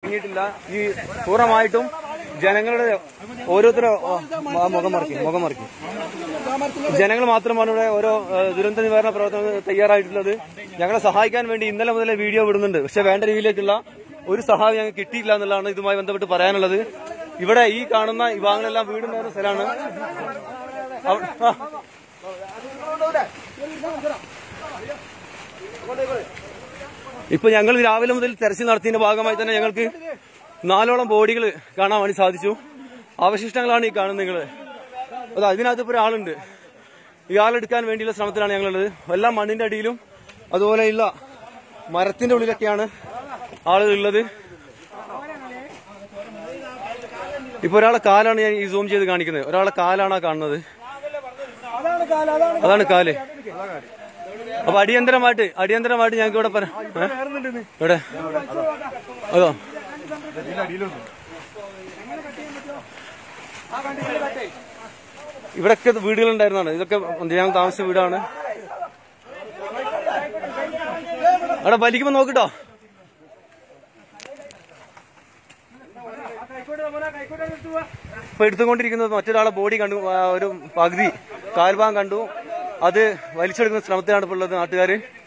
ഇറങ്ങിയിട്ടില്ല ഈ പൂർണ്ണമായിട്ടും ജനങ്ങളുടെ ഓരോരുത്തരും ഓ, ആ, മുഖം മറിക്കും മുഖം മറിക്കും ജനങ്ങൾ മാത്രമാണ് ഇവിടെ ഓരോ ഏഹ്, ദുരന്ത നിവാരണ പ്രവർത്തനങ്ങൾ തയ്യാറായിട്ടുള്ളത് ഞങ്ങളെ സഹായിക്കാൻ വേണ്ടി ഇന്നലെ മുതലേ വീഡിയോ വിടുന്നുണ്ട് പക്ഷെ വേണ്ട രീതിയിലേക്കുള്ള ഒരു സഹായം ഞങ്ങൾക്ക് കിട്ടിയില്ല എന്നുള്ളതാണ് ഇതുമായി ബന്ധപ്പെട്ട് പറയാനുള്ളത് ഇവിടെ ഈ കാണുന്ന ഈ ഭാഗങ്ങളെല്ലാം വീടുണ്ടായിരുന്ന സ്ഥലമാണ് അവ- ആ. ഇപ്പൊ ഞങ്ങൾ രാവിലെ മുതൽ തെരച്ചിൽ നടത്തിയതിന്റെ ഭാഗമായി തന്നെ ഞങ്ങൾക്ക് നാലോളം ബോഡികൾ കാണാൻ വേണ്ടി സാധിച്ചു അവശിഷ്ടങ്ങളാണ് ഈ കാണുന്നത് നിങ്ങള് അത് അതിനകത്ത് ഇപ്പൊ ഒരാളുണ്ട് ഇയാളെടുക്കാൻ വേണ്ടിയുള്ള ശ്രമത്തിലാണ് ഞങ്ങളുള്ളത് എല്ലാം മണ്ണിന്റെ അടിയിലും അതുപോലെയുള്ള മരത്തിന്റെ ഉള്ളിലൊക്കെയാണ് ആളുകൾ ഉള്ളത് ഇപ്പൊ ഒരാളെ കാലാണ് ഞാൻ ഈ സൂം ചെയ്ത് കാണിക്കുന്നത് ഒരാളെ കാലാണ് ആ കാണുന്നത് അതാണ് കാല് അപ്പൊ അടിയന്തരമായിട്ട് അടിയന്തരമായിട്ട് ഞങ്ങൾക്ക് ഇവിടെ പറ- ഏ? ഇവിടെ അതോ ഇവിടൊക്കെ വീടുകളുണ്ടായിരുന്നാണ് ഇതൊക്കെ ഞങ്ങൾ താമസിച്ച വീടാണ് അവിടെ വലിക്കുമ്പോ നോക്കിട്ടോ ഇപ്പൊ എടുത്തുകൊണ്ടിരിക്കുന്നത് മറ്റൊരാളെ ബോഡി കണ്ടു ആ, ഒരു പകുതി കാൽഭാഗം കണ്ടു അത് വലിച്ചെടുക്കുന്ന ശ്രമത്തിലാണ് ഇപ്പോൾ ഉള്ളത് നാട്ടുകാര്